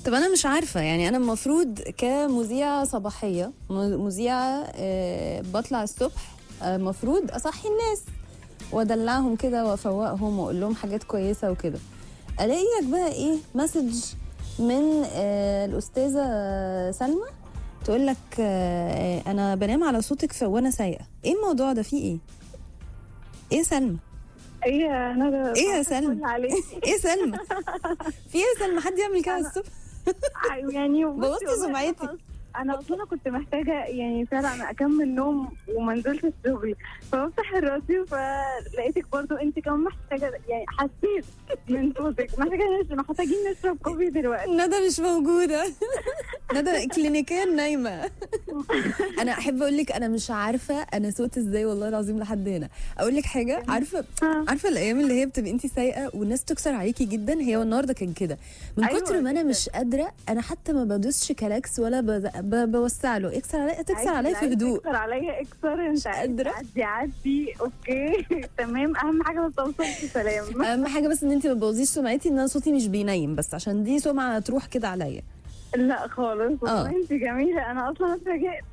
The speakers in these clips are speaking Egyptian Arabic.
طب انا مش عارفه يعني انا المفروض كمذيعه صباحيه م- مذيعه آه، بطلع الصبح آه، المفروض اصحي الناس وادلعهم كده وافوقهم واقول لهم حاجات كويسه وكده الاقي لك بقى ايه مسج من آه، الاستاذه سلمى تقول لك آه، آه، انا بنام على صوتك ف- وانا سايقه ايه الموضوع ده فيه ايه ايه يا سلمى ايه يا ندى إيه يا صباح سلمى؟ الفل عليكي ايه يا سلمى في ايه يا سلمى حد يعمل كده الصبح يعني بصي بوظتي والله سمعتي. خلاص. انا اصلا كنت محتاجه يعني فعلا اكمل نوم وما نزلتش الشغل فبفتح الراديو فلقيتك برضو انت كمان محتاجه يعني حسيت من صوتك محتاجه نش- محتاجين نشرب كوفي دلوقتي ندى مش موجودة ندى كلينيكيا نايمة أنا أحب أقول لك أنا مش عارفة أنا صوت إزاي والله العظيم لحد هنا أقول لك حاجة عارفة آه. عارفة الأيام اللي هي بتبقي أنت سايقة والناس تكسر عليكي جدا هي النهاردة كان كده من أيوة كتر ما أنا جداً. مش قادرة أنا حتى ما بدوسش كلاكس ولا ب- ب- بوسع له اكسر عليا تكسر عليا في عايز هدوء تكسر عليا اكسر انت عايز قادرة. تعدي عدي اوكي تمام اهم حاجه ما توصلش بسلام أهم حاجة بس إن أنت ما تبوظيش سمعتي إن أنا صوتي مش بينيم بس عشان دي سمعة تروح كده عليا لا خالص والله انت جميله انا اصلا اتفاجئت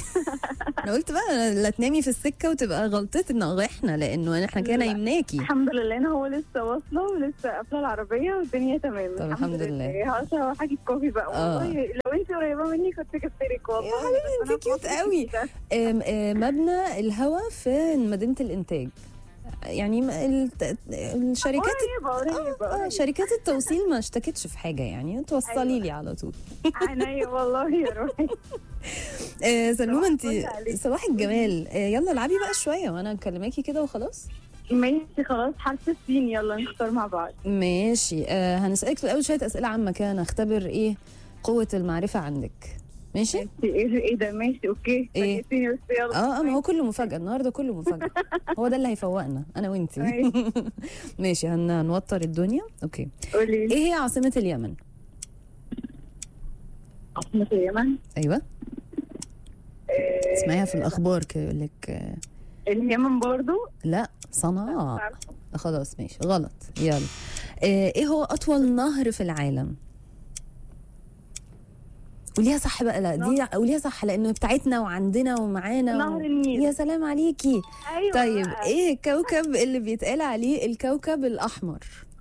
انا قلت بقى لا تنامي في السكه وتبقى غلطتنا احنا لانه احنا كده لا. نايمناكي الحمد لله ان هو لسه واصله ولسه قافله العربيه والدنيا تمام طب الحمد لله. خلاص هروح اجيب كوفي بقى آه. والله لو انت قريبه مني كنت جبت لك والله يا حبيبي بس أنا انت كيوت في قوي. مصر آم، آم، مبنى الهوا في مدينه الانتاج يعني م- الت- الشركات قريبه قريبه آه، قريبة. شركات التوصيل ما اشتكتش في حاجه يعني توصلي أيوة. لي على طول عينيا والله يا روحي آه، سلومه انت الفل عليك. صباح الجمال آه، يلا العبي بقى شويه وانا مكلماكي كده وخلاص ماشي خلاص حسستيني يلا نختار مع بعض ماشي آه، هنسالك في الاول شويه اسئله عامه كده نختبر ايه قوه المعرفه عندك ماشي ماشي ايه ايه ده ماشي اوكي إيه؟ فاجئتيني بس يلا اه اه ما هو كله مفاجأة النهارده كله مفاجأة هو ده اللي هيفوقنا انا وانتي ماشي. ماشي هن- هنوتر الدنيا اوكي قولي لي ايه هي عاصمة اليمن؟ عاصمة اليمن ايوه آه، اسمعيها في الاخبار كده يقول لك آه، اليمن برضو لا صنعاء عارفة. خلاص ماشي غلط يلا آه، ايه هو اطول نهر في العالم؟ قوليها صح بقى لا دي قوليها صح لانه بتاعتنا وعندنا ومعانا نهر و... النيل يا سلام عليكي ايوه طيب ايه الكوكب اللي بيتقال عليه الكوكب الاحمر؟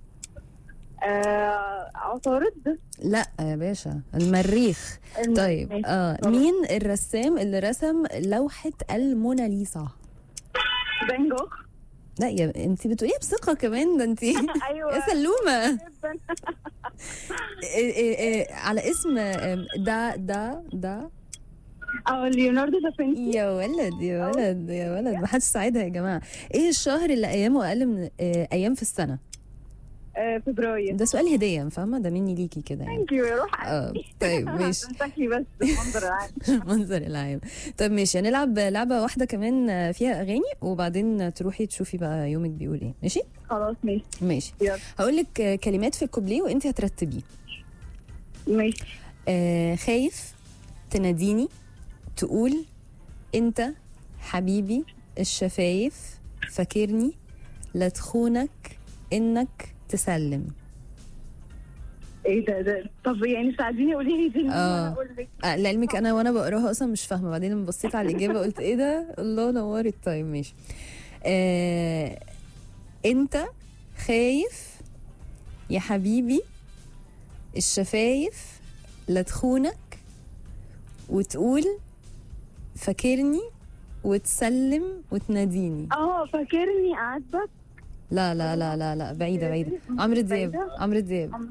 آه عطارد لا يا باشا المريخ طيب ماشي. آه غلط. مين الرسام اللي رسم لوحة الموناليزا؟ فان جوخ لا يا انت بتقوليها بثقة كمان ده انت ايوه يا سلومة جدا إيه إيه إيه على اسم آم، دا دا دا اه ليوناردو دافنشي يا ولد يا ولد يا ولد ما حدش ساعدها يا جماعة ايه الشهر اللي ايامه اقل من آه، ايام في السنة؟ آه فبراير ده سؤال هدية فاهمة ده مني ليكي كده يعني ثانك يو يا روح اه طيب ماشي شكلي بس المنظر العام منظر العام طب ماشي هنلعب لعبة واحدة كمان فيها أغاني وبعدين تروحي تشوفي بقى يومك بيقول إيه ماشي خلاص ماشي ماشي يلا هقول لك كلمات في الكوبليه وأنت هترتبيه ماشي آه خايف تناديني تقول أنت حبيبي الشفايف فاكرني لا تخونك إنك تسلم ايه ده ده طب يعني ساعديني قولي لي دي آه. وانا اقول لك آه لعلمك انا وانا بقراها اصلا مش فاهمه بعدين لما بصيت على الاجابه قلت ايه ده الله نورت طيب ماشي آه انت خايف يا حبيبي الشفايف لا تخونك وتقول فاكرني وتسلم وتناديني اه فاكرني اعاتبك لا لا لا لا لا بعيده بعيده عمرو دياب بعيدة؟ عمرو دياب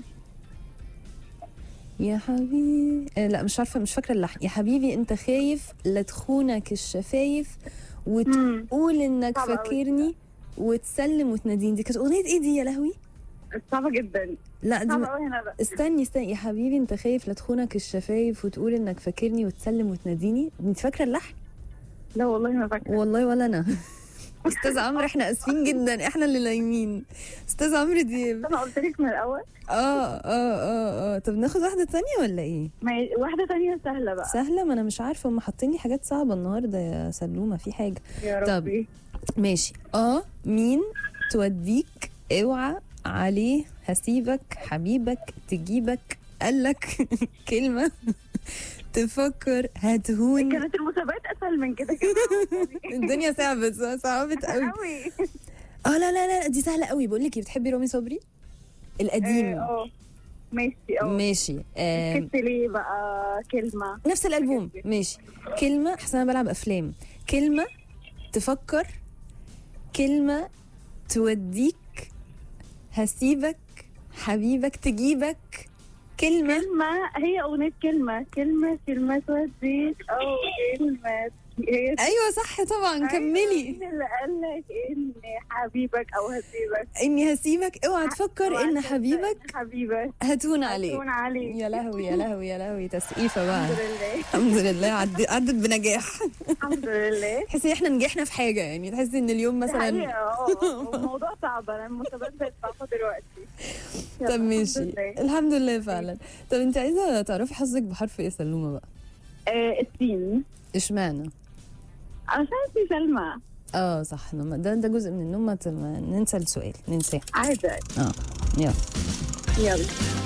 يا حبيبي آه لا مش عارفه مش فاكره اللحن يا حبيبي انت خايف لا تخونك الشفايف مم. وتقول انك صعبة أوي. فاكرني وتسلم وتناديني دي كانت اغنيه ايه دي يا لهوي صعبة جدا لا دي صعبة م- قوي هنا بقى استني استني يا حبيبي انت خايف لا تخونك الشفايف وتقول انك فاكرني وتسلم وتناديني انت فاكره اللحن لا والله ما فاكرة والله ولا انا استاذ عمرو احنا اسفين جدا احنا اللي نايمين استاذ عمرو دياب انا قلت لك من الاول اه اه اه اه طب ناخد واحده تانية ولا ايه ما هي واحدة تانية سهلة بقى سهله ما انا مش عارفه هم حاطين لي حاجات صعبه النهارده يا سلومه في حاجه يا طب. ربي ماشي اه مين توديك اوعى عليه هسيبك حبيبك تجيبك قال لك كلمه تفكر هتهون كانت المسابقات اسهل من كده كمان الدنيا صعبت صعبت قوي قوي اه لا لا لا دي سهله قوي بقول لك إيه، بتحبي رامي صبري القديم اه ماشي اه ماشي آم، كنت ليه بقى كلمة نفس الالبوم ماشي كلمه احسن انا بلعب افلام كلمه تفكر كلمه توديك هسيبك حبيبك تجيبك كلمه كلمة هي أغنية كلمة كلمة كلمة توديك أو كلمة هي ايوه صح طبعا كملي مين اللي قال لك إن حبيبك أو هسيبك اني هسيبك اوعى تفكر ان حبيبك حبيبك هتون عليه هتكون عليك يا لهوي يا لهوي يا لهوي تسقيفه بقى الحمد لله الحمد لله عد- عدت بنجاح الحمد لله تحسي احنا نجحنا في حاجه يعني تحسي ان اليوم دي مثلا حقيقة، اه الموضوع صعب أنا المسابقات بقت صعبة دلوقتي يلا، طب الحمد ماشي لله. الحمد لله فعلا طب انت عايزه تعرفي حظك بحرف ايه سلومه بقى آه، السين اشمعنى عشان في سلمى اه صح نم- ده ده جزء من النوم ما ت- ما ننسى السؤال ننساه عادي اه يلا يلا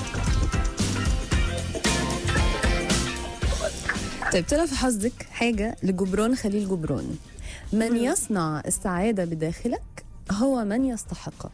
طيب طلع في حظك حاجه لجبران خليل جبران من يصنع السعاده بداخلك هو من يستحقك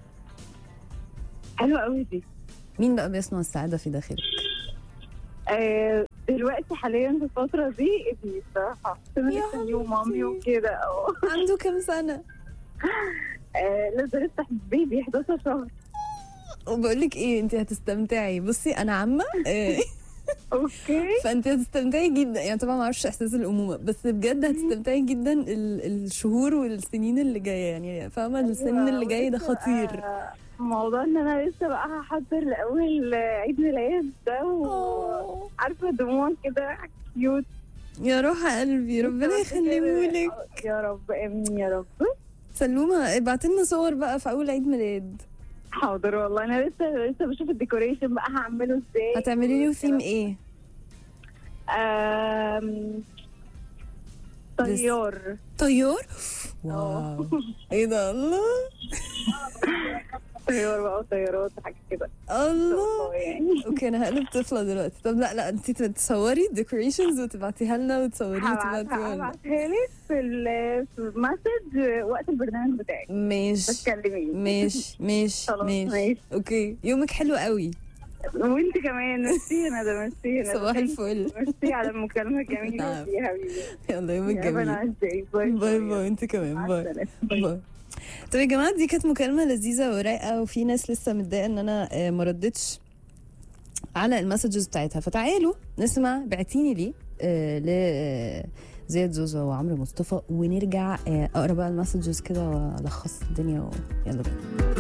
حلوة قوي دي مين بقى بيصنع السعاده في داخلك آه، دلوقتي حاليا في الفترة دي ابني الصراحة يا لسه نيو مامي وكده اه عنده كام سنه آه، لسه لسه بيبي 11 شهر وبقول لك ايه انت هتستمتعي بصي انا عامه آه، اوكي فانت هتستمتعي جدا يعني طبعا ما اعرفش احساس الامومه بس بجد هتستمتعي جدا ال- الشهور والسنين اللي جايه يعني فاهمه السن اللي جاي ده ولسه خطير بقى موضوع ان انا لسه بقى هحضر لاول عيد ميلاد ده أوه. وعارفه دموع كده كيوت يا روح قلبي ربنا يخليهولك يا رب امين يا رب سلومه ابعت لنا صور بقى في اول عيد ميلاد حاضر والله انا لسه لسه بشوف الديكوريشن بقى هعمله ازاي هتعملي له ثيم ايه آم، طيار طيار واو ايه ده الله طيار بقى وطيارات وحاجات كده الله والله يعني اوكي انا هقلب طفله دلوقتي طب لا لا انت تصوري ديكوريشنز وتبعتيها لنا وتصوريه وتبعتيها هبعتها لنا هبعتها لك في ال- في المسج وقت البرنامج بتاعك ماشي بس كلميني ماشي ماشي خلاص، ماشي ماشي. اوكي يومك حلو قوي وانت كمان ميرسي انا ده ميرسي انا صباح الفل ميرسي على المكالمة الجميلة نعم. دي يا حبيبي يلا يومك يا جميل بنات باي باي باي انت كمان مع باي السلامة. باي. باي طب يا جماعه دي كانت مكالمه لذيذه ورايقه وفي ناس لسه متضايقه ان انا آه، ما ردتش على المسجز بتاعتها فتعالوا نسمع بعتيني ليه آه، ل آه، زياد زوزة وعمرو مصطفى ونرجع آه، اقرا بقى المسجز كده والخص الدنيا و... يلا بينا